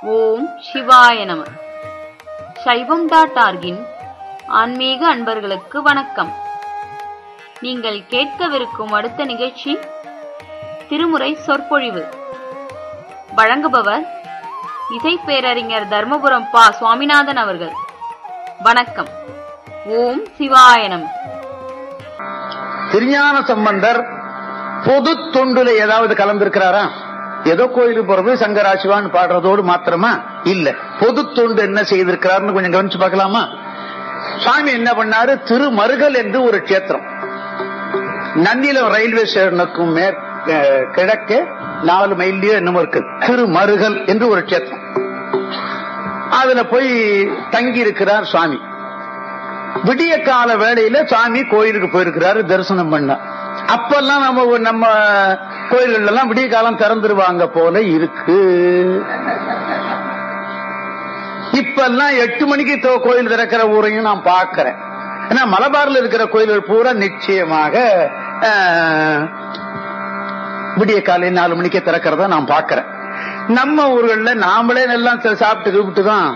ஓம் சிவாய நம சைவம் டாட் ஆர்கின் ஆன்மீக அன்பர்களுக்கு வணக்கம் நீங்கள் கேட்கவிருக்கும் அடுத்த நிகழ்ச்சி திருமுறை சொற்பொழிவு வழங்குபவர் இசை பேரறிஞர் தர்மபுரம் பா சுவாமிநாதன் அவர்கள் வணக்கம் ஓம் சிவாய நம திருஞான சம்பந்தர் பொது தொண்டுல ஏதாவது கலந்திருக்கிறாரா ஏதோ கோயிலுக்கு போறது சங்கராசிவான் பாடுறதோடு மாத்திரமா இல்ல பொது தொண்டு என்ன செய்திருக்கிறார்னு கொஞ்சம் கவனிச்சு பார்க்கலாமா சுவாமி என்ன பண்ணாரு திருமருகல் என்று ஒரு கஷேத்திரம் நன்னிலம் ரயில்வே ஸ்டேஷனுக்கும் மேற் அஹ், கிழக்கே நாலு மைல்லயோ என்னமோ இருக்கு திருமருகல் என்று ஒரு கஷேத்திரம் அதுல போய் தங்கி இருக்கிறார் சுவாமி விடிய கால வேளையில சாமி கோயிலுக்கு போயிருக்கிறாரு தரிசனம் பண்ண அப்பெல்லாம் நம்ம நம்ம கோயில்கள் எல்லாம் விடிய காலம் திறந்துருவாங்க போல இருக்கு இப்பெல்லாம் எட்டு மணிக்கு தோ- கோயில் திறக்கிற ஊரையும் நான் பார்க்கிறேன் ஏன்னா மலபார்ல இருக்கிற கோயில்கள் பூரா நிச்சயமாக ஆஹ், விடிய காலை நாலு மணிக்கே திறக்கிறத நான் பார்க்கிறேன் நம்ம ஊர்கள்ல நாமளே எல்லாம் சாப்பிட்டு கூப்பிட்டு தான்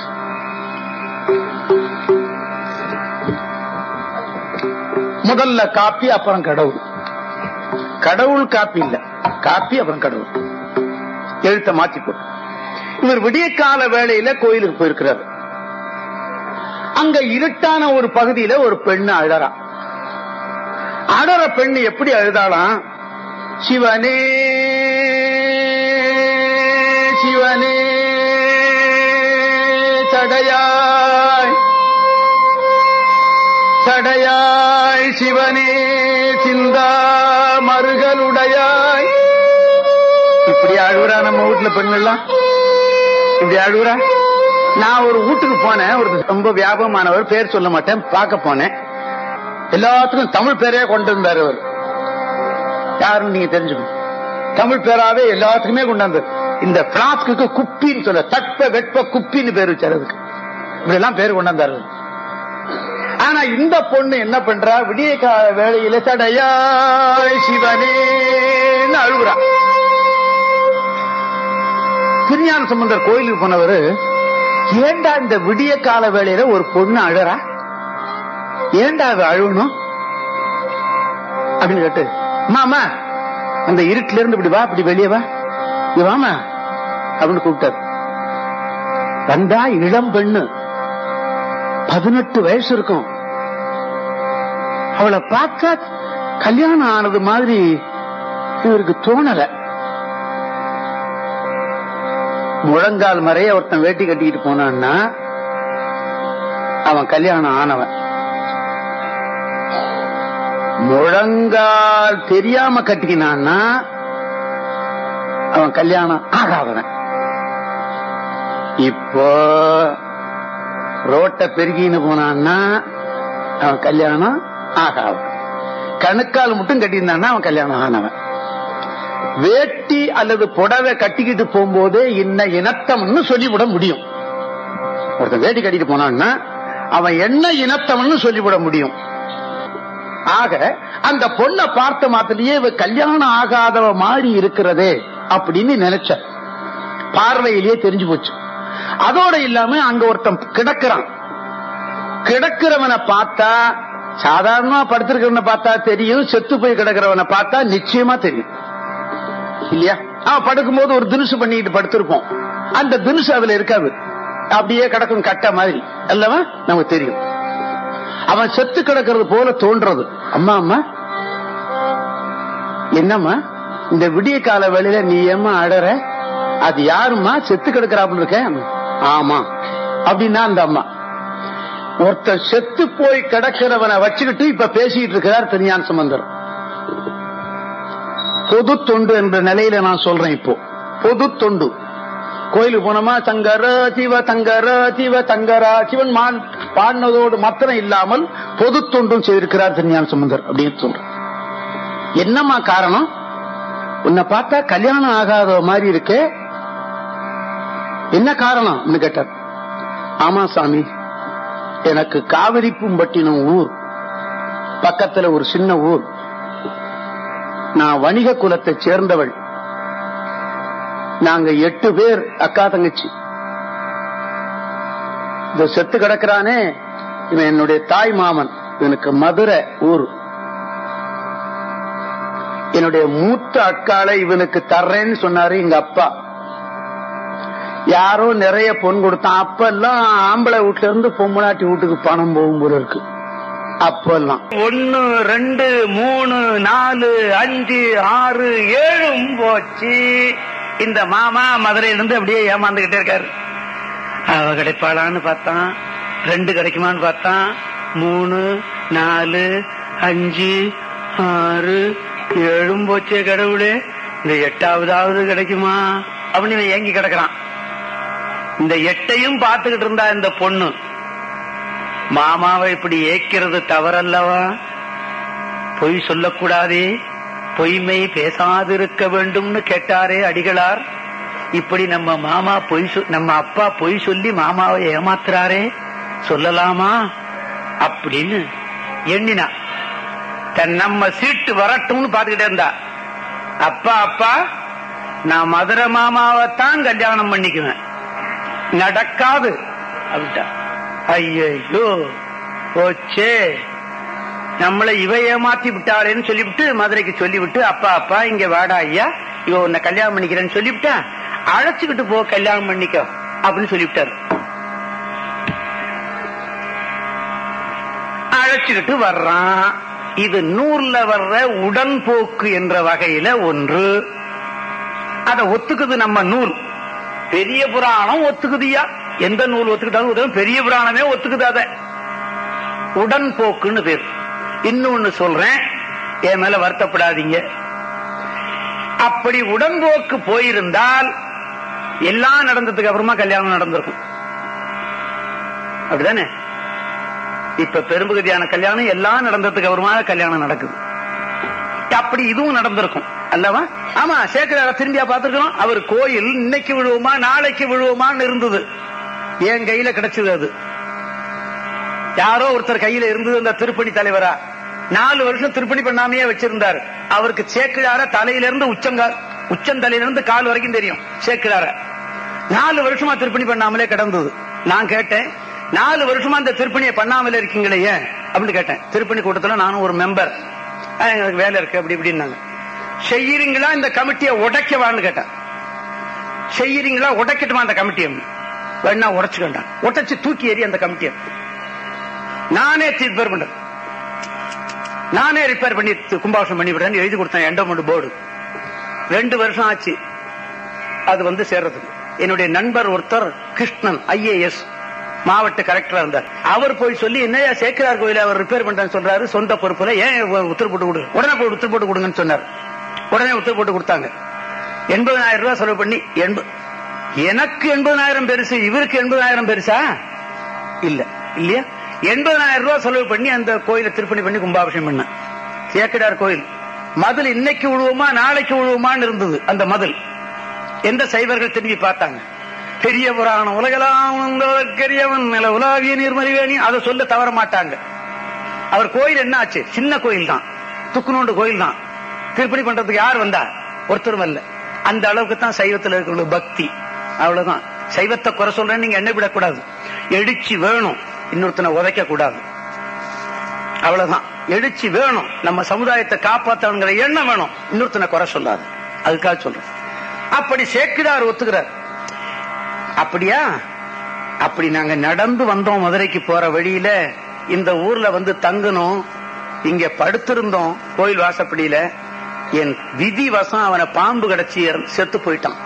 முதல்ல காப்பி அப்புறம் கடவுள் கடவுள் காப்பி இல்ல காப்பி அப்புறம் கடவுள் எழுத்த மாத்தி போட்டு இவர் விடிய கால வேளையில கோயிலுக்கு போயிருக்கிறார் அங்க இருட்டான ஒரு பகுதியில ஒரு பெண்ணு அழறா அழற பெண்ணு எப்படி அழுதாளாம் சிவனே சிவனே தடையாய் சடையாய் சிவனே சிந்தா மருகலுடையாய் இப்படி அழுகுறா நம்ம வீட்டுல பெண்கள்லாம் இப்படி அழுகுறா நான் ஒரு வீட்டுக்கு போனேன் ஒரு ரொம்ப வியாபகமானவர் பேர் சொல்ல மாட்டேன் பார்க்க போனேன் எல்லாத்துக்கும் தமிழ் பேரே கொண்டு வந்தார் அவர் யாருன்னு நீங்க தெரிஞ்சுக்கணும் தமிழ் பேராவே எல்லாத்துக்குமே கொண்டாந்து இந்த பிளாஸ்க்கு குப்பின்னு சொல்ல தட்ப வெட்ப குப்பின்னு பேர் வச்சார் அதுக்கு இப்படி எல்லாம் பேர் கொண்டாந்தாரு ஆனா இந்த பொண்ணு என்ன பண்றா விடிய கால வேளையில தடையாய் சிவனேன்னு அழுகுறா திருஞான சம்பந்தர் கோயிலுக்கு போனவரு ஏண்டா இந்த விடிய கால வேளையில ஒரு பொண்ணு அழறா ஏண்டா அவ அழுகணும் அப்படின்னு கேட்டு மாமா அந்த இருட்டுல இருந்து இப்படி வா இப்படி வெளியே வா இங்க வாமா அப்படின்னு கூப்பிட்டாரு வந்தா இளம் பெண்ணு பதினெட்டு வயசு இருக்கும் அவளை பார்த்தா கல்யாணம் ஆனது மாதிரி இவருக்கு தோணல முழங்கால் மறைய ஒருத்தன் வேட்டி கட்டிக்கிட்டு போனான்னா அவன் கல்யாணம் ஆனவன் முழங்கால் தெரியாம கட்டிக்கினான்னா அவன் கல்யாணம் ஆகாதவன் இப்போ ரோட்டை பெருகின்னு போனான்னா அவன் கல்யாணம் ஆகாது கணுக்கால் மட்டும் கட்டியிருந்தான்னா அவன் கல்யாணம் ஆனவன் வேட்டி அல்லது புடவை கட்டிக்கிட்டு போகும்போதே இன்ன இனத்தம்னு சொல்லிவிட முடியும் ஒருத்தன் வேட்டி கட்டிட்டு போனான்னா அவன் என்ன இனத்தம்னு சொல்லிவிட முடியும் ஆக அந்த பொண்ணை பார்த்த மாத்திலேயே இவ கல்யாணம் ஆகாதவ மாதிரி இருக்கிறதே அப்படின்னு நினைச்ச பார்வையிலேயே தெரிஞ்சு போச்சு அதோட இல்லாம அங்க ஒருத்தன் கிடக்கிறான் கிடக்கிறவனை பார்த்தா சாதாரணமா படுத்திருக்கிறவனை பார்த்தா தெரியும் செத்து போய் கிடக்கிறவனை பார்த்தா நிச்சயமா தெரியும் இல்லையா அவன் படுக்கும்போது ஒரு தினுசு பண்ணிட்டு படுத்திருப்போம் அந்த தினுசு அதுல இருக்காது அப்படியே கிடக்கும் கட்ட மாதிரி அல்லவா நமக்கு தெரியும் அவன் செத்து கிடக்கிறது போல தோன்றது அம்மா அம்மா என்னம்மா இந்த விடிய கால வேளையில நீ ஏம்மா அடற அது யாரும்மா செத்து கிடக்கிறாப்புல இருக்க ஆமா அப்படின்னா அந்த அம்மா ஒருத்தர் செத்து போய் கிடக்கிறவனை வச்சுக்கிட்டு இப்ப பேசிட்டு இருக்கிறார் திருஞான சம்பந்தர் பொது தொண்டு என்ற நிலையில நான் சொல்றேன் இப்போ பொது தொண்டு கோயிலுக்கு போனோமா தங்கர சிவ தங்கர சிவ தங்கரா சிவன் மான் பாடினதோடு மாத்திரம் இல்லாமல் பொது தொண்டும் செய்திருக்கிறார் திருஞான சம்பந்தர் அப்படின்னு சொல்றேன் என்னம்மா காரணம் உன்னை பார்த்தா கல்யாணம் ஆகாத மாதிரி இருக்கு என்ன காரணம் கேட்டார் ஆமா சாமி எனக்கு காவிரி பூம்பட்டினம் ஊர் பக்கத்துல ஒரு சின்ன ஊர் நான் வணிக குலத்தை சேர்ந்தவள் நாங்க எட்டு பேர் அக்கா தங்கச்சி இந்த செத்து கிடக்கிறானே இவன் என்னுடைய தாய் மாமன் இவனுக்கு மதுரை ஊர் என்னுடைய மூத்த அக்காளை இவனுக்கு தர்றேன்னு சொன்னாரு எங்க அப்பா யாரோ நிறைய பொன் கொடுத்தான் அப்பெல்லாம் ஆம்பளை வீட்டுல இருந்து பொம்மநாட்டி வீட்டுக்கு பணம் போகும் போல இருக்கு அப்பெல்லாம் ஒன்னு ரெண்டு மூணு நாலு அஞ்சு ஆறு ஏழும் போச்சு இந்த மாமா மதுரையில இருந்து அப்படியே ஏமாந்துகிட்டே இருக்காரு அவ கிடைப்பாளான்னு பார்த்தான் ரெண்டு கிடைக்குமான்னு பார்த்தான் மூணு நாலு அஞ்சு ஆறு ஏழும் போச்சே கடவுளே இந்த எட்டாவதாவது கிடைக்குமா அப்படின்னு இவன் ஏங்கி கிடக்குறான் இந்த எட்டையும் பார்த்துக்கிட்டு இருந்தா இந்த பொண்ணு மாமாவை இப்படி ஏக்கிறது தவறல்லவா பொய் சொல்லக்கூடாதே பொய்மை பேசாதிருக்க வேண்டும்னு கேட்டாரே அடிகளார் இப்படி நம்ம மாமா பொய் சொ- நம்ம அப்பா பொய் சொல்லி மாமாவை ஏமாத்துறாரே சொல்லலாமா அப்படின்னு எண்ணினா தன் நம்ம சீட்டு வரட்டும்னு பாத்துக்கிட்டே இருந்தா அப்பா அப்பா நான் மதுரை மாமாவைத்தான் கல்யாணம் பண்ணிக்குவேன் நடக்காது அப்படின்ட்டா ஐயோ போச்சே நம்மளை இவ ஏமாத்தி விட்டாளேன்னு சொல்லிவிட்டு மதுரைக்கு சொல்லிவிட்டு அப்பா அப்பா இங்க வாடா ஐயா இவ உன்னை கல்யாணம் பண்ணிக்கிறேன்னு சொல்லிவிட்டா அழைச்சுக்கிட்டு போ கல்யாணம் பண்ணிக்கோ அப்படின்னு சொல்லிவிட்டாரு அழைச்சுக்கிட்டு வர்றான் இது நூர்ல வர்ற உடன்போக்கு என்ற வகையில ஒன்று அத ஒத்துக்குது நம்ம நூல் பெரிய புராணம் ஒத்துக்குதியா எந்த நூல் ஒத்துக்கிட்டாலும் ஒத்துக்கும். பெரிய புராணமே ஒத்துக்குது அத உடன்போக்குன்னு பேர் இன்னொன்னு சொல்றேன் என் மேல வருத்தப்படாதீங்க அப்படி உடன்போக்கு போயிருந்தால் எல்லாம் நடந்ததுக்கு அப்புறமா கல்யாணம் நடந்திருக்கும் அப்படிதானே இப்ப பெரும்பகுதியான கல்யாணம் எல்லாம் நடந்ததுக்கு அப்புறமா கல்யாணம் நடக்குது அப்படி இதுவும் நடந்திருக்கும் அல்லவா ஆமா சேக்கரார திரும்பியா பார்த்திருக்கோம் அவர் கோயில் இன்னைக்கு விழுவோமா நாளைக்கு விழுவோமான்னு இருந்தது என் கையில கிடைச்சது அது யாரோ ஒருத்தர் கையில இருந்தது அந்த திருப்பணி தலைவரா நாலு வருஷம் திருப்பணி பண்ணாமையே வச்சிருந்தாரு அவருக்கு சேக்கிழார தலையில இருந்து உச்சங்கால் உச்சந்தலையில இருந்து கால் வரைக்கும் தெரியும் சேக்கிழார நாலு வருஷமா திருப்பணி பண்ணாமலே கிடந்தது நான் கேட்டேன் நாலு வருஷமா அந்த திருப்பணியை பண்ணாமலே இருக்கீங்களே ஏன் அப்படின்னு கேட்டேன் திருப்பணி கூட்டத்துல நானும் ஒரு மெம்பர் எனக்கு வேலை இருக்கு அப்படி இப்படின்னாங்க செய்யறீங்களா இந்த கமிட்டியை உடைக்கவான்னு கேட்டேன் செய்யறீங்களா உடைக்கட்டுமா அந்த கமிட்டியை வேணா உடைச்சுக்கண்டான் உடைச்சு தூக்கி எறி அந்த கமிட்டியை நானே ரிப்பேர் பண்றேன் நானே ரிப்பேர் பண்ணி து- கும்பாபிஷேகம் பண்ணி விடுறேன்னு எழுதி கொடுத்தேன் எண்டோமெண்ட் போர்டு ரெண்டு வருஷம் ஆச்சு அது வந்து சேர்றதுக்கு என்னுடைய நண்பர் ஒருத்தர் கிருஷ்ணன் ஐஏஎஸ் மாவட்ட கலெக்டரா இருந்தார் அவர் போய் சொல்லி என்னையா சேக்கரார் கோயில அவர் ரிப்பேர் பண்றேன்னு சொல்றாரு சொந்த பொறுப்புல ஏன் உத்தரவு போட்டு கொடு உடனே போய் உத்தரவு போட்டு கொடுங்கன்னு சொன்னார் உடனே உத்தரவு போட்டு கொடுத்தாங்க எண்பதாயிரம் ரூபாய் செலவு பண்ணி எண்பது எனக்கு எண்பதாயிரம் பெருசு இவருக்கு எண்பதாயிரம் பெருசா இல்ல இல்லையா எண்பதாயிரம் ரூபாய் செலவு பண்ணி அந்த கோயிலை திருப்பணி பண்ணி கும்பாபிஷேகம் பண்ண சேக்கடார் கோயில் மதில் இன்னைக்கு விழுவோமா நாளைக்கு விழுவோமான்னு இருந்தது அந்த மதில் எந்த சைவர்கள் திரும்பி பார்த்தாங்க பெரிய புராணம் உலகலாம் உந்தோதற்கரியவன் நில உலாவிய நீர்மறிவேணி அதை சொல்ல தவற மாட்டாங்க அவர் கோயில் என்ன ஆச்சு சின்ன கோயில் தான் துக்குனோண்டு கோயில் தான் திருப்பணி பண்றதுக்கு யார் வந்தா ஒருத்தரும் வரல அந்த அளவுக்கு தான் சைவத்தில் இருக்கிற பக்தி அவ்வளவுதான் சைவத்தை குறை சொல்றேன்னு நீங்க எண்ணெய் விடக்கூடாது எழுச்சி வேணும் இன்னொருத்தனை உதைக்க கூடாது அவ்வளவுதான் எழுச்சி வேணும் நம்ம சமுதாயத்தை காப்பாத்தணுங்கிற எண்ணம் வேணும் இன்னொருத்தனை குறை சொல்லாது அதுக்காக சொல்றேன் அப்படி சேக்கிடார் ஒத்துக்கிறார் அப்படியா அப்படி நாங்க நடந்து வந்தோம் மதுரைக்கு போற வழியில இந்த ஊர்ல வந்து தங்கணும் இங்க படுத்திருந்தோம் கோயில் வாசப்படியில என் விதி வசம் அவனை பாம்பு கிடைச்சி இறந்து- செத்து போயிட்டான்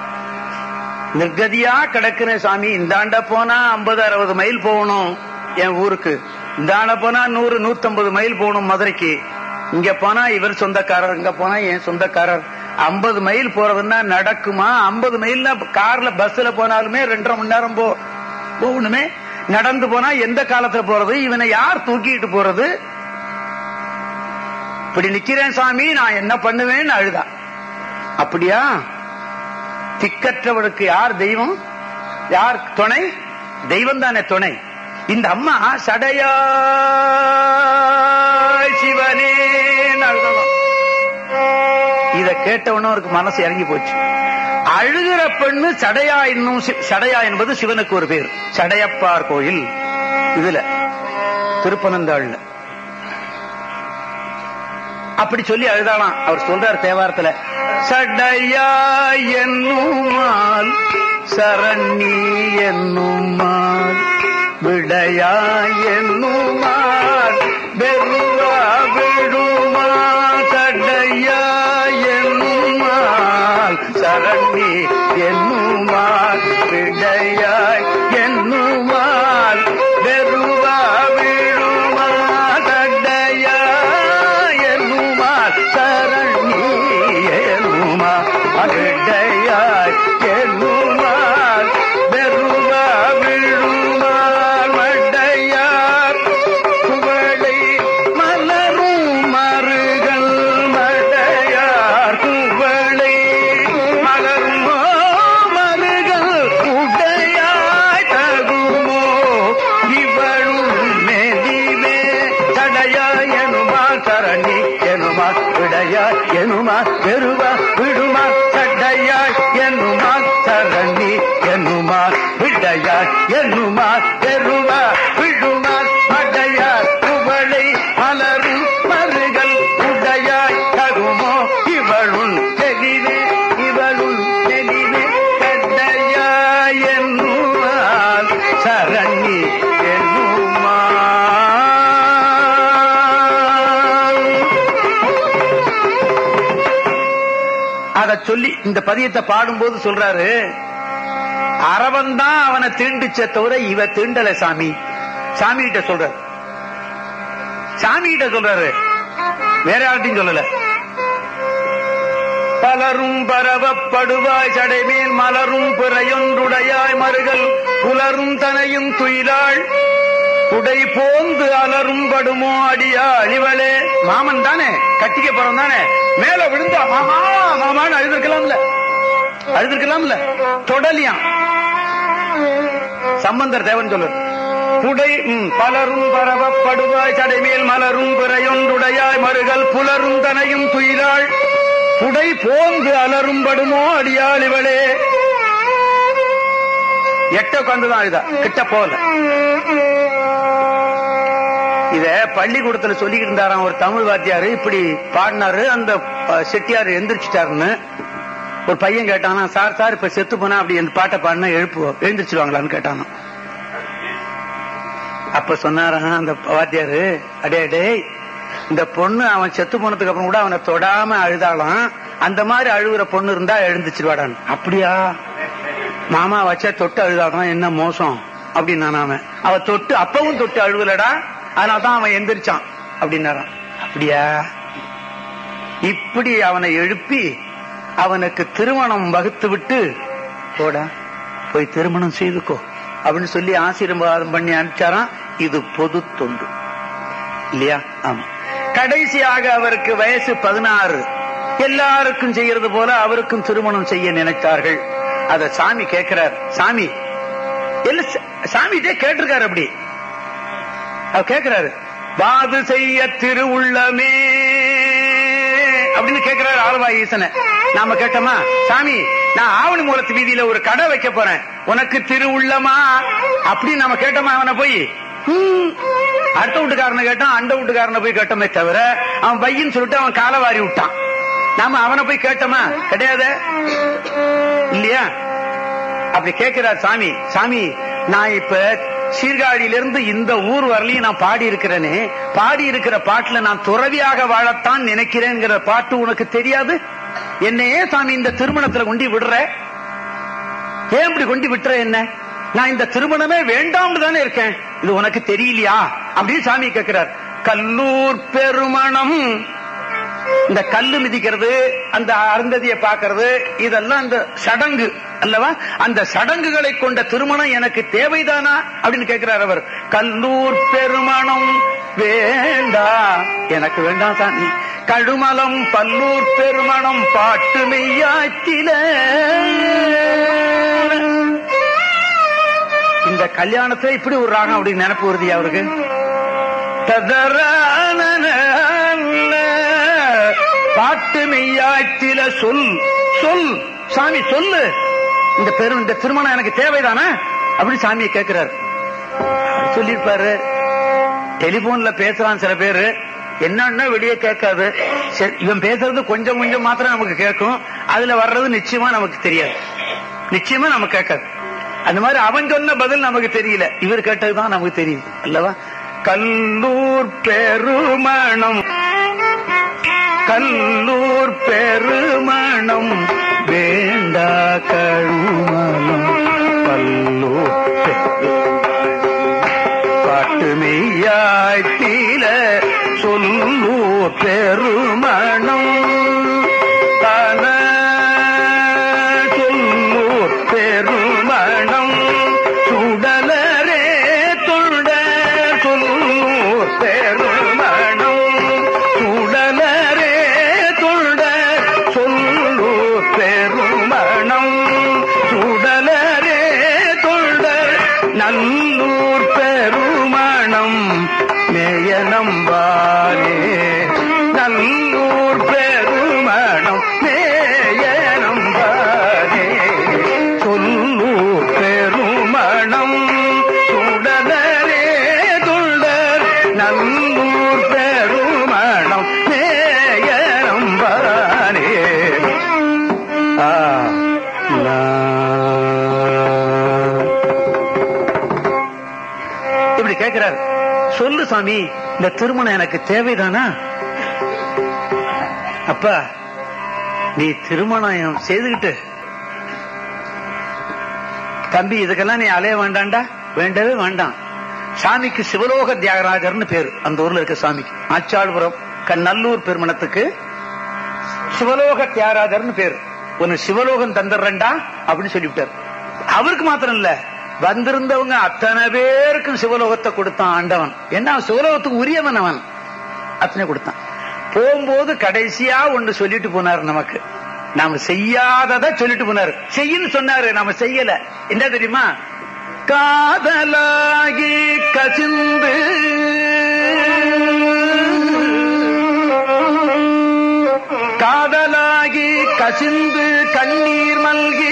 நிர்கதியா கிடக்குறேன் சாமி இந்தாண்ட போனா ஐம்பது அறுபது மைல் போகணும் என் ஊருக்கு இந்தாண்ட போனா நூறு நூத்தம்பது மைல் போகணும் மதுரைக்கு இங்க போனா இவர் சொந்தக்காரர் இங்க போனா என் சொந்தக்காரர் ஐம்பது மைல் போறதுன்னா நடக்குமா ஐம்பது மைல்னா கார்ல பஸ்ல போனாலுமே ரெண்டரை மணி நேரம் போ போகணுமே நடந்து போனா எந்த காலத்துல போறது இவனை யார் தூக்கிட்டு போறது இப்படி நிக்கிறேன் சாமி நான் என்ன பண்ணுவேன்னு அழுதா அப்படியா திக்கற்றவனுக்கு யார் தெய்வம் யார் துணை தெய்வம் தானே துணை இந்த அம்மா சடையா சிவனே அழுதணும் இத கேட்டவனும் அவருக்கு மனசு இறங்கி போச்சு அழுகிற பெண்ணு சடையா என்னும் சி- சடையா என்பது சிவனுக்கு ஒரு பேர் சடையப்பார் கோயில் இதுல திருப்பனந்தாள்ல அப்படி சொல்லி அழுதாளாம் அவர் சொல்றார் தேவாரத்துல சடையா என்னுமால் சரணி என்னுமால் விடையா என்னுமால் வெறுவா விடுமா சடையா என்னுமால் சரணி என்னுமால் விடையாய் என்னுமால் வெறுவா விடுமா சடையா என்னுமால் சரணி என்னுமா விடையாய் என்னுமால் வெறுவா விடுமால் மடையார் குவளை மலரும் மருகள் மடையார் குவளை மலரும் மருகள் உடையாய் தகுமோ இவளும் மெதிவே சடையா எனுமா சரணி எனுமா விடையா எனுமா பெருவா விடுமா சடையாய் எனுமா சரணி எனுமா விடையா எனுமா பெருவா விடுமா மடையார் குவளை மலரும் மருகள் உடையாய் தகுமோ இவளுள் தெளிவே இவளுள் தெளிவே கடையாய் என்னுமால் சரணி என்னுமால் அத சொல்லி இந்த பதியத்தை பாடும்போது சொல்றாரு அரவன் தான் அவனை தீண்டுச்சே தவிர இவ தீண்டல சாமி சாமி கிட்ட சொல்றாரு சாமி கிட்ட சொல்றாரு வேற யார்ட்டையும் சொல்லல பலரும் பரவப்படுவாய் சடைமேல் மலரும் பிறையொன்றுடையாய் மருகல் புலரும் தனையும் துயிலாள் உடை போந்து அலரும் படுமோ அடியா இவளே மாமன் தானே கட்டிக்க போறோம் தானே மேல விழுந்தா மாமா மாமான்னு அழுதுருக்கலாம்ல அழுதுருக்கலாம்ல தொடலியாம் சம்பந்தர் தேவன் சொல்லு புடை ம், பலரும் பரவப்படுவாய் சடைமேல் மலரும் பிறையொன்றுடையாய் மருகல் புலரும் தனையும் துயிலாள் புடை போந்து அலரும் படுமோ அடியாள் இவளே எட்ட உட்காந்துதான் அழுதா கிட்ட போகல இத பள்ளிக்கூடத்துல சொல்லிக்கிட்டு இருந்தாராம் ஒரு தமிழ் வாத்தியாரு இப்படி பாடினாரு அந்த அஹ், செட்டியார் எந்திரிச்சிட்டாருன்னு ஒரு பையன் கேட்டானா சார் சார் இப்ப செத்து போனா அப்படி இந்த பாட்டை பாடினா எழுப்பு எழுந்திரிச்சிருவாங்களான்னு கேட்டானா அப்ப சொன்னாராம் அந்த வாத்தியாரு அடே டேய் இந்த பொண்ணு அவன் செத்து போனதுக்கு அப்புறம் கூட அவனை தொடாம அழுதாளாம் அந்த மாதிரி அழுகுற பொண்ணு இருந்தா எழுந்துச்சிருவாடான் அப்படியா மாமா வச்சா தொட்டு அழுதாதான் என்ன மோசம் அப்படின்னு நான் அவன் அவ தொட்டு அப்பவும் தொட்டு அழுவலடா அதனாலதான் அவன் எந்திரிச்சான் அப்படின்னாராம் அப்படியா இப்படி அவனை எழுப்பி அவனுக்கு திருமணம் வகுத்து விட்டு போடா போய் திருமணம் செய்துக்கோ அப்படின்னு சொல்லி ஆசீர்வாதம் பண்ணி அனுப்பிச்சாராம் இது பொது தொண்டு இல்லையா ஆமா கடைசியாக அவருக்கு வயசு பதினாறு எல்லாருக்கும் செய்யறது போல அவருக்கும் திருமணம் செய்ய நினைத்தார்கள் அத சாமி கேட்கிறார் சாமி இல்ல ச- சாமிகிட்டே கேட்டிருக்காரு அப்படி அவர் கேட்கிறாரு வாது செய்ய திருவுள்ளமே அப்படின்னு கேட்கிறாரு ஆழ்வாய் ஈசனை நாம கேட்டோமா சாமி நான் ஆவணி மூலத்து வீதியில ஒரு கடை வைக்க போறேன் உனக்கு திருவுள்ளமா அப்படின்னு நாம கேட்டோமா அவனை போய் ஹம். அடுத்த வீட்டுக்காரனை கேட்டான் அந்த வீட்டுக்காரனை போய் கேட்டோமே தவிர அவன் பையன் சொல்லிட்டு அவன் காலை வாரி விட்டான் நாம அவனை போய் கேட்டோமா கிடையாது இல்லையா அப்படி கேட்கிறார் சாமி சாமி நான் இப்ப சீர்காழியிலிருந்து இந்த ஊர் வரலையும் நான் பாடி இருக்கிறேனே பாடி இருக்கிற பாட்டுல நான் துறவியாக வாழத்தான் நினைக்கிறேங்கிற பாட்டு உனக்கு தெரியாது என்னையே சாமி இந்த திருமணத்துல கொண்டு விடுற ஏன் இப்படி கொண்டு விட்டுற என்ன நான் இந்த திருமணமே வேண்டாம்னு தானே இருக்கேன் இது உனக்கு தெரியலையா அப்படின்னு சாமி கேட்கிறார் கல்லூர் பெருமணம் இந்த கல்லு மிதிக்கிறது அந்த அருந்ததியை பார்க்கிறது இதெல்லாம் இந்த சடங்கு அல்லவா அந்த சடங்குகளை கொண்ட திருமணம் எனக்கு தேவைதானா அப்படின்னு கேட்கிறார் அவர் கல்லூர் பெருமணம் வேண்டா எனக்கு வேண்டாம் சாமி கழுமலம் பல்லூர் பெருமணம் பாட்டு மெய்யாச்சில இந்த கல்யாணத்தை இப்படி ஒரு ராகம் அப்படின்னு நினைப்பு வருது அவருக்கு ததரான பாட்டு மெய்யாய்த்தில சொல் சொல் சாமி சொல்லு இந்த பெரும் இந்த திருமணம் எனக்கு தேவைதானே அப்படி சாமியை கேட்கிறாரு சொல்லிருப்பாரு டெலிபோன்ல பேசுறான் சில பேரு என்னன்னா வெளியே கேட்காது சரி, இவன் பேசுறது கொஞ்சம் கொஞ்சம் மாத்திரம் நமக்கு கேட்கும் அதுல வர்றது நிச்சயமா நமக்கு தெரியாது நிச்சயமா நமக்கு கேட்காது அந்த மாதிரி அவன் சொன்ன பதில் நமக்கு தெரியல இவர் கேட்டதுதான் நமக்கு தெரியும் அல்லவா கல்லூர் பெருமணம் கல்லூர் பெருமணம் வேண்டா கழுமணம் கல்லூர் பாட்டு மெய்யாய்த்தீல சொல்லூர் பெருமணம் தன சொல்லூர் பெருமணம் சுடலரே தொண்ட சொல்லூர் பெருமணம் சுடலரே தொண்ட சொல்லூர் பெருமணம் சுடலரே தொண்ட நல்லூர் பெருமணம் மேயனம்பானே நல்லூர் பெருமணம் மேயனம்பானே சொல்லூர் பெருமணம் சுடலரே துள்ளர் நல்லூர் பெருமணம் மேயனம்பானே ஆ நான் இப்படி கேட்கிறார் சொல்லு சாமி இந்த திருமணம் எனக்கு தேவைதானா அப்பா நீ திருமணம் செய்துகிட்டு தம்பி இதுக்கெல்லாம் நீ அலைய வேண்டாம்டா வேண்டவே வேண்டாம் சாமிக்கு சிவலோக தியாகராஜர்னு பேரு அந்த ஊர்ல இருக்க சாமிக்கு ஆச்சாள்புரம் கண்ணல்லூர் பெருமணத்துக்கு சிவலோக தியாகராஜர்னு பேரு உன்னை சிவலோகம் தந்துடுறேன்டா அப்படின்னு சொல்லிவிட்டார் அவருக்கு மாத்திரம் இல்ல வந்திருந்தவங்க அத்தனை பேருக்கும் சிவலோகத்தை கொடுத்தான் ஆண்டவன் என்ன அவன் சிவலோகத்துக்கு உரியவன் அவன் அத்தனை கொடுத்தான் போகும்போது கடைசியா ஒன்று சொல்லிட்டு போனார் நமக்கு நாம செய்யாததை சொல்லிட்டு போனாரு செய்யின்னு சொன்னாரு நாம செய்யல என்ன தெரியுமா காதலாகி கசிந்து காதலாகி கசிந்து கண்ணீர் மல்கி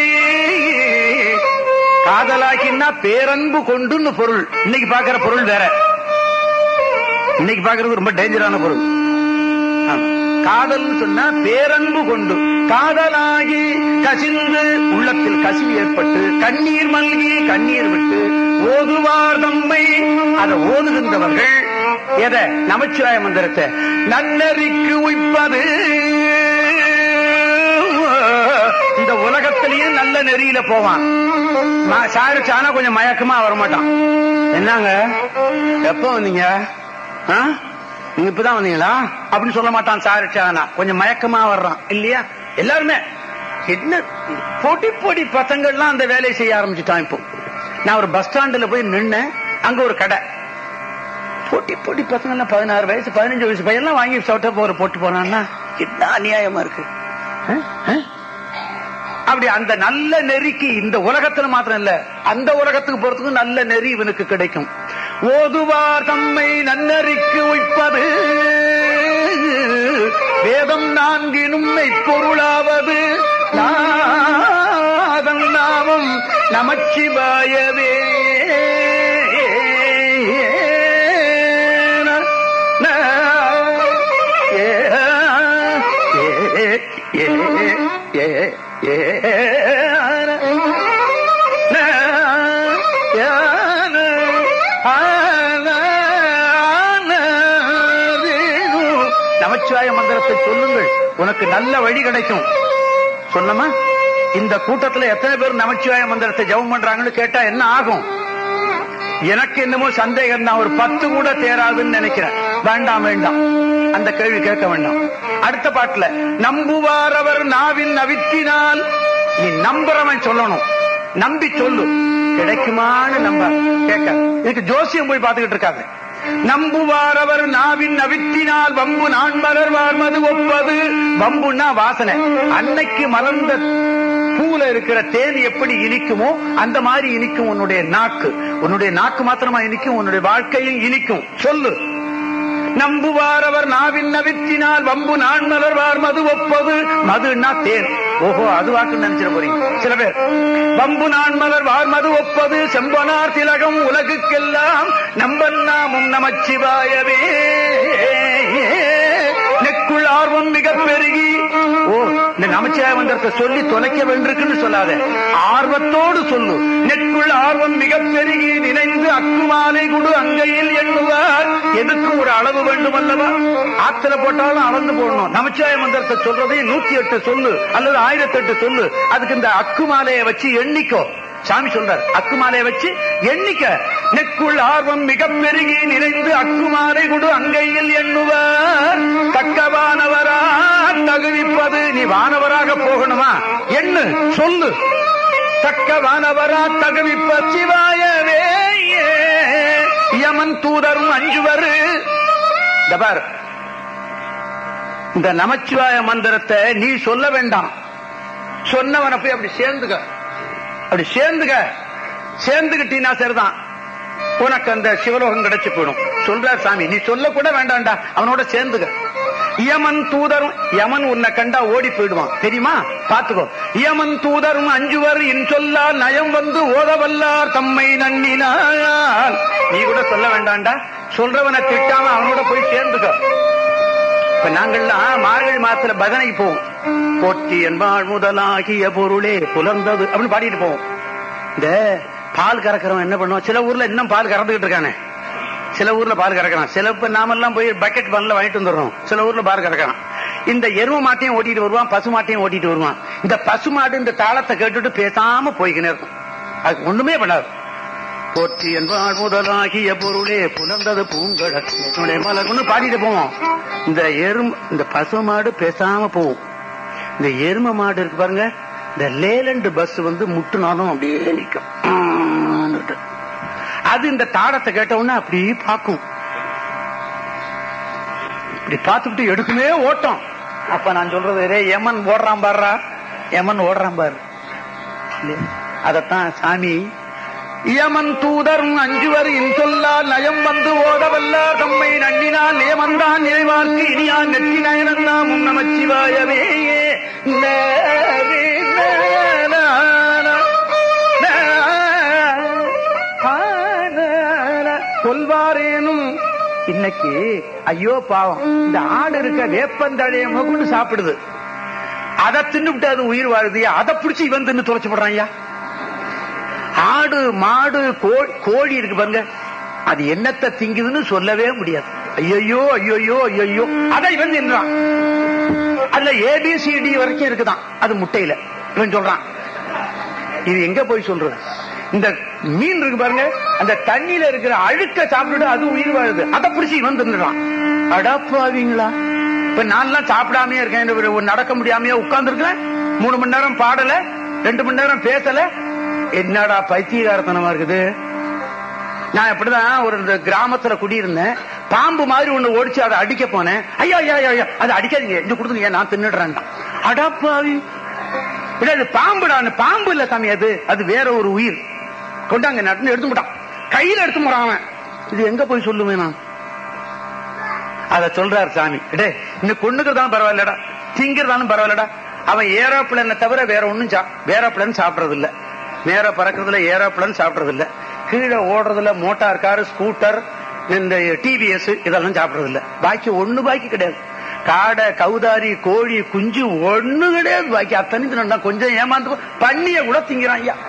காதலாகின்னா பேரன்பு கொண்டுன்னு பொருள் இன்னைக்கு பாக்குற பொருள் வேற இன்னைக்கு பாக்குறது ரொம்ப டேஞ்சரான பொருள் ஆமா. காதல்னு சொன்னா பேரன்பு கொண்டு காதலாகி கசிந்து உள்ளத்தில் கசிவு ஏற்பட்டு கண்ணீர் மல்கி கண்ணீர் விட்டு ஓதுவார் தம்மை அதை ஓதுகின்றவர்கள் எதை நமச்சிவாய மந்திரத்தை நன்னறிக்கு உய்ப்பது இந்த உலகத்திலேயே நல்ல நெறியில போவான் ம- சாரு சானா கொஞ்சம் மயக்கமா வரமாட்டான் என்னங்க எப்ப வந்தீங்க ஆ? நீங்க இப்பதான் வந்தீங்களா அப்படின்னு சொல்ல மாட்டான் சாரு சானா கொஞ்சம் மயக்கமா வர்றான் இல்லையா எல்லாருமே என்ன போட்டி போட்டி பசங்கள்லாம் அந்த வேலையை செய்ய ஆரம்பிச்சுட்டான் இப்போ நான் ஒரு பஸ் ஸ்டாண்டுல போய் நின்னேன் அங்க ஒரு கடை போட்டி போட்டி பசங்க எல்லாம் பதினாறு வயசு பதினஞ்சு வயசு பையன்லாம் வாங்கி சொட்ட போற போட்டு போனான்னா என்ன அநியாயமா இருக்கு ஆ? ஆ? அப்படி அந்த நல்ல நெறிக்கு இந்த உலகத்துல மாத்திரம் இல்ல அந்த உலகத்துக்கு போறதுக்கு நல்ல நெறி இவனுக்கு கிடைக்கும் ஓதுவார் தம்மை நன்னறிக்கு உய்ப்பது வேதம் நான்கினும் பொருளாவது நாதன் நாமம் நமச்சிவாயவே நமச்சிவாய மந்திரத்தை சொல்லுங்கள் உனக்கு நல்ல வழி கிடைக்கும் சொன்னமா இந்த கூட்டத்துல எத்தனை பேர் நமச்சிவாய மந்திரத்தை ஜெபம் பண்றாங்கன்னு கேட்டா என்ன ஆகும் எனக்கு என்னமோ சந்தேகம் தான் ஒரு பத்து கூட தேராதுன்னு நினைக்கிறேன் வேண்டாம் வேண்டாம் அந்த கேள்வி கேட்க வேண்டாம் அடுத்த பாட்டுல நம்புவார் அவர் நாவின் நவித்தினால் நீ நம்புறவன் சொல்லணும் நம்பி சொல்லு கிடைக்குமான்னு நம்ப கேட்க இதுக்கு ஜோசியம் போய் பார்த்துக்கிட்டு இருக்காங்க நம்புவார் அவர் நாவின் நவித்தினால் வம்பு நான் மலர்வார் மது ஒப்பது வம்புன்னா வாசனை அன்னைக்கு மலர்ந்த பூல இருக்கிற தேன் எப்படி இனிக்குமோ அந்த மாதிரி இனிக்கும் உன்னுடைய நாக்கு உன்னுடைய நாக்கு மாத்திரமா இனிக்கும் உன்னுடைய வாழ்க்கையும் இனிக்கும் சொல்லு நம்புவார் அவர் நாவின் நவித்தினால் வம்பு நான் மலர்வார் மது ஒப்பது மதுன்னா தேன் ஓஹோ அது வாக்குன்னு நினைச்சிட போறீங்க சில பேர் பம்பு நான் மலர் வார்மது ஒப்பது செம்பனார் திலகம் உலகுக்கெல்லாம் நம்பன் நாமும் நமச்சிவாயவே நெக்குள் ஆர்வம் மிக பெருகி ஓ இந்த நமச்சிவாய மந்திரத்தை சொல்லி தொலைக்க வேண்டிருக்குன்னு சொல்லாத ஆர்வத்தோடு சொல்லு நெக்குள் ஆர்வம் மிக பெருகி நினைந்து அக்குமாலை குடு அங்கையில் எண்ணுவார் எதுக்கும் ஒரு அளவு வேண்டும் அல்லவா ஆத்துல போட்டாலும் அளந்து போடணும் நமச்சிவாய மந்திரத்தை சொல்றதை நூத்தி எட்டு சொல்லு அல்லது ஆயிரத்தி எட்டு சொல்லு அதுக்கு இந்த அக்குமாலையை வச்சு எண்ணிக்கோ சாமி சொல்றார் அக்குமாலையை வச்சு எண்ணிக்க நெக்குள் ஆர்வம் மிக பெருகி நிறைந்து அக்குமாலை குடு அங்கையில் எண்ணுவார் தக்கவானவரா தகுவிப்பது நீ வானவராக போகணுமா எண்ணு சொல்லு தக்கவானவரா தகுவிப்ப சிவாயவே யமன் தூதரும் அஞ்சுவர் இந்த பார் இந்த நமச்சிவாய மந்திரத்தை நீ சொல்ல வேண்டாம் சொன்னவனை போய் அப்படி சேர்ந்துக்க அப்படி சேர்ந்துக்க சேர்ந்துகிட்டீங்கன்னா சரிதான் உனக்கு அந்த சிவலோகம் கிடைச்சு போயிடும் சொல்றார் சாமி நீ சொல்ல கூட வேண்டாம்டா அவனோட சேர்ந்துக்க யமன் தூதரும் யமன் உன்னை கண்டா ஓடி போயிடுவான் தெரியுமா பாத்துக்கோ யமன் தூதரும் அஞ்சுவர் இன் சொல்லால் நயம் வந்து ஓதவல்லார் தம்மை நன்னினால் நீ கூட சொல்ல வேண்டாம்டா சொல்றவனை திட்டாம அவனோட போய் சேர்ந்துக்க இப்ப நாங்கள்லாம் மார்கழி மாசத்துல பஜனைக்கு போவோம் போற்றி என்பாள் முதலாகிய பொருளே புலர்ந்தது அப்படின்னு பாடிட்டு போவோம் இந்த பால் கறக்கிறவன் என்ன பண்ணுவோம் சில ஊர்ல இன்னும் பால் கறந்துகிட்டு இருக்கானே சில ஊர்ல பால் கறக்கிறான் சில இப்ப நாமெல்லாம் போய் பக்கெட் பண்ணல வாங்கிட்டு வந்துடுறோம் சில ஊர்ல பால் கறக்கிறான் இந்த எரும மாட்டையும் ஓட்டிட்டு வருவான் பசு மாட்டையும் ஓட்டிட்டு வருவான் இந்த பசு மாடு இந்த தாளத்தை கேட்டுட்டு பேசாம போய்க்கினே இருக்கும் அது ஒண்ணுமே பண்ணாது போற்றி என்பாள் முதலாகிய பொருளே புலர்ந்தது பூங்கடே மலர்னு பாடிட்டு போவோம் இந்த எரும் இந்த பசு மாடு பேசாம போகும் இந்த எரும மாடு இருக்கு பாருங்க இந்த லேலண்ட் பஸ் வந்து முட்டுனாலும் அப்படியே நிக்கும் ஆன்னுட்டு. அது இந்த தாளத்தை கேட்ட உடனே அப்படியே பார்க்கும் இப்படி பார்த்துக்கிட்டு எடுக்குமே ஓட்டம் அப்ப நான் சொல்றது "ரே, எமன் ஓடுறான் பாருடா எமன் ஓடுறான் பாரு இல்லையா? அதத்தான் சாமி யமன் தூதரும் அஞ்சுவர் இன்சொல்லால் நயம் வந்து ஓடவல்ல தம்மை நன்னினால் நியமந்தான் நிறைவார்க்கு இனியான் நெற்றி நயனந்தாம் உம் நமச்சிவாயவே சொல்வாரேனும் இன்னைக்கு ஐயோ பாவம் இந்த ஆடு இருக்க வேப்பந்தழைய கொண்டு சாப்பிடுது அதை தின்னுபிட்டு அது உயிர் வாழுது அதை பிடிச்சி இவன் தின்னு தொலைச்சு போடுறான் ஐயா ஆடு மாடு கோ- கோழி இருக்கு பாருங்க அது என்னத்தை திங்குதுன்னு சொல்லவே முடியாது ஐயோ ஐயோ ஐயோ அதை இவன் தின்றான் அதுல ஏபிசிடி வரைக்கும் இருக்குதான் அது முட்டையில இவன் சொல்றான் இது எங்க போய் சொல்றது இந்த மீன் இருக்கு பாருங்க அந்த தண்ணியில இருக்கிற அழுக்க சாப்பிட்டுட்டு அது உயிர் வாழுது அதை பிடிச்சி இவன் தின்னுறான் அடப்பாவீங்களா இப்ப நான்லாம் சாப்பிடாமயே இருக்கேன் இந்த ஒரு நடக்க முடியாமயே உட்கார்ந்து இருக்கேன் மூணு மணி நேரம் பாடல ரெண்டு மணி நேரம் பேசல என்னடா பைத்தியகாரத்தனமா இருக்குது நான் இப்படிதான் ஒரு இந்த கிராமத்துல குடியிருந்தேன் பாம்பு மாதிரி ஒண்ணு ஓடிச்சு அதை அடிக்க போனேன் ஐயா ஐயா ஐயா, ஐயா அதை அடிக்காதீங்க இந்த கொடுத்துங்க நான் தின்னுடுறேன் அடப்பாவி இல்ல அது பாம்புடா அந்த பாம்பு இல்ல சாமி அது அது வேற ஒரு உயிர் கொண்டாங்க நட்டு எடுத்து போட்டான் கையில எடுத்து போறான் அவன் இது எங்க போய் சொல்லுவேன் நான் அத சொல்றாரு சாமி டே இன்னும் கொண்டுக்கிறதாலும் பரவாயில்லடா திங்கிறதாலும் பரவாயில்லடா அவன் ஏரோப்ளனை தவிர வேற ஒண்ணும் சா- ஏரோப்ளேன் சாப்பிடுறது இல்ல மேல பறக்கிறதுல ஏரோப்ளேன் சாப்பிடுறது இல்ல கீழே ஓடுறதுல மோட்டார் கார் ஸ்கூட்டர் இந்த டிவிஎஸ் இதெல்லாம் சாப்பிடுறது இல்ல பாக்கி ஒண்ணு பாக்கி கிடையாது காடை கௌதாரி கோழி குஞ்சு ஒண்ணு கிடையாது பாக்கி அத்தனை தின்னா கொஞ்சம் ஏமாந்து போ- பன்னிய கூட திங்கிறான் ஐயா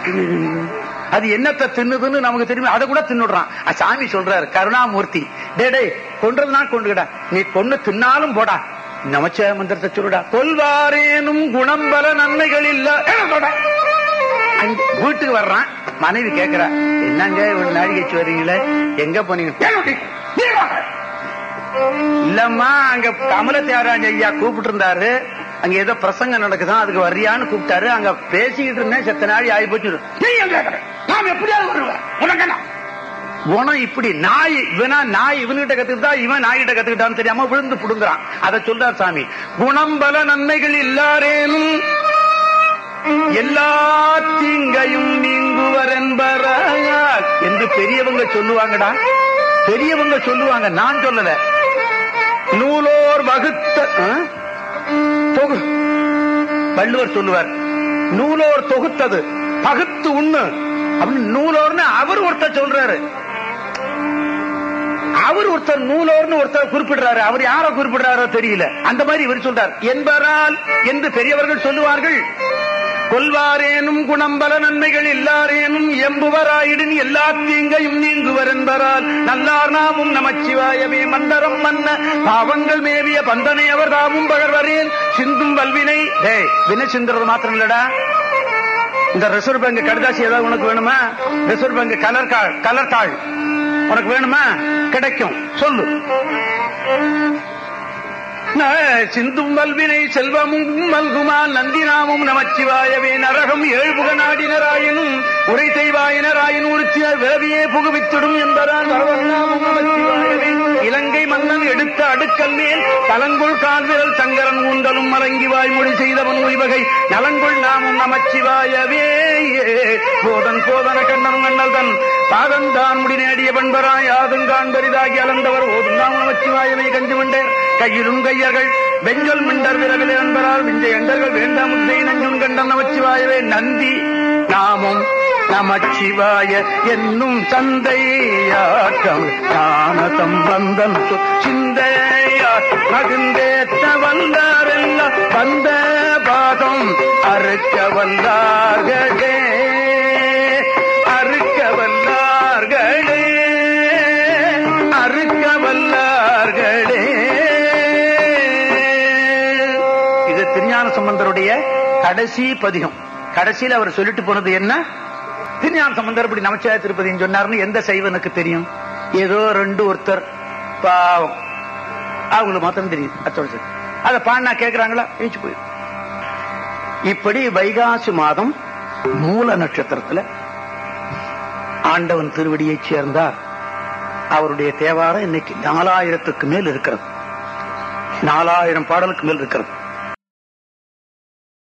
அது என்னத்தை தின்னுதுன்னு நமக்கு தெரியும் அதை கூட தின்னுடுறான் அஹ் சாமி சொல்றாரு கருணாமூர்த்தி டே டேய் கொன்றதுனா கொண்டுடா நீ கொண்டு தின்னாலும் போடா நமச்ச மந்திரத்தை சொல்லுடா கொல்வாரேனும் குணம்பல நன்மைகள் இல்ல ஏ, சொல்டா. அங்க வீட்டுக்கு வர்றான் மனைவி கேக்குறா என்னங்க ஒரு நாளைக்கு வச்சு வர்றீங்களே எங்க போனீங்க "ஏன் அப்படி? நீ வாங்க." இல்லம்மா அங்க கமல தியாகராஜ ஐயா கூப்பிட்டு இருந்தாரு அங்க ஏதோ பிரசங்கம் நடக்குதான் அதுக்கு வர்றியான்னு கூப்பிட்டாரு அங்க பேசிக்கிட்டு இருந்தேன் செத்த நாளி ஆகி போச்சு நீ ஏன் கேக்குற? நான் எப்படியாவது வருவேன் உனக்கு என்ன குணம் இப்படி நாய் இவனா நாய் இவன்கிட்ட கத்துக்கிட்டா இவன் நாய்கிட்ட கத்துக்கிட்டான்னு தெரியாம விழுந்து புடுங்குறான் அதை சொல்றார் சாமி குணம் பல நன்மைகள் இல்லாரேனும் எல்லா தீங்கையும் நீங்குவர் என்பரால் என்று பெரியவங்க சொல்லுவாங்கடா பெரியவங்க சொல்லுவாங்க நான் சொல்லல நூலோர் வகுத்த ஆ? தொகு வள்ளுவர் சொல்லுவார் நூலோர் தொகுத்தது பகுத்து உண்ணு அப்படின்னு நூலோர்னு அவர் ஒருத்தர் சொல்றாரு அவர் ஒருத்தர் நூலோர்னு ஒருத்தர் குறிப்பிடுறாரு அவர் யார குறிப்பிடுறாரோ தெரியல அந்த மாதிரி இவர் சொல்றார் என்பரால் என்று பெரியவர்கள் சொல்லுவார்கள் கொல்வாரேனும் குணம்பல நன்மைகள் எல்லாரேனும் எம்புவராயிடின் எல்லா தீங்கையும் நீங்குவர் என்பரால் நல்லார் நாமும் நமச்சிவாயவே மந்தரம் மன்ன பாவங்கள் மேவிய பந்தனை அவர் தாமும் பகர்வரேன் சிந்தும் வல்வினை டேய் வினை சிந்துறது மாத்திரம் இல்லடா இந்த ரிசர்வ் பேங்க் கடிதாசி ஏதாவது உனக்கு வேணுமா ரிசர்வ் பேங்க் கலர் கா- கலர் தாள் உனக்கு வேணுமா கிடைக்கும் சொல்லு ந- சிந்தும் வல்வினை செல்வமும் மல்குமா நந்தினாமும் நமச்சிவாயவே நரகம் ஏழ்புக நாடினராயினும் உரை செய்வாயினராயின் உறுச்சினர் விரவியே புகுவித்திடும் என்பதால் வரவர்நாமும் நமச்சிவாயவே இலங்கை மன்னன் எடுத்த அடுக்கல் மேல் தலங்குள் கால்விரல் சங்கரன் ஊந்தலும் மலங்கி வாய்மொழி செய்தவன் உய்வகை நலங்குள் நாமும் நமச்சிவாயவே போதன் போதன கண்ணன் கண்ணல் தன் பாதந்தான் முடி நேடிய பண்பராய் ஆதும் காண்பரிதாகி அளந்தவர் ஓதும் நாமும் நமச்சிவாயவே கஞ்சு கொண்டேர் கையிலும் கையர்கள் வெஞ்சொல் மிண்டர் விரவிலே என்பரால் விஞ்சை எண்டர்கள் வேண்டாம் முந்தை நஞ்சும் கண்டன் நமச்சிவாயவே நந்தி நாமும் நமச்சிவாய என்னும் தந்தையாக்கம் ஞான சம்பந்தன் சிந்தையா மகிழ்ந்தேத்த வந்தாரெல்லாம் வந்த பாதம் அறுக்க வந்தார்களே அறுக்க வல்லார்களே அறுக்க வல்லார்களே இது திருஞான சம்பந்தருடைய கடைசி பதிகம் கடைசியில் அவர் சொல்லிட்டு போனது என்ன திருஞான சம்பந்தர் இப்படி நமச்சிவாய திருப்பதின்னு சொன்னார்னு எந்த சைவனுக்கு தெரியும் ஏதோ ரெண்டு ஒருத்தர் பாவம் அவங்களுக்கு மாத்திரம் தெரியுது அத்தோட சரி அதை பாடினா கேட்கிறாங்களா பேச்சு போயிடும் இப்படி வைகாசி மாதம் மூல நட்சத்திரத்துல ஆண்டவன் திருவடியைச் சேர்ந்தார் அவருடைய தேவாரம் இன்னைக்கு நாலாயிரத்துக்கு மேல் இருக்கிறது நாலாயிரம் பாடலுக்கு மேல் இருக்கிறது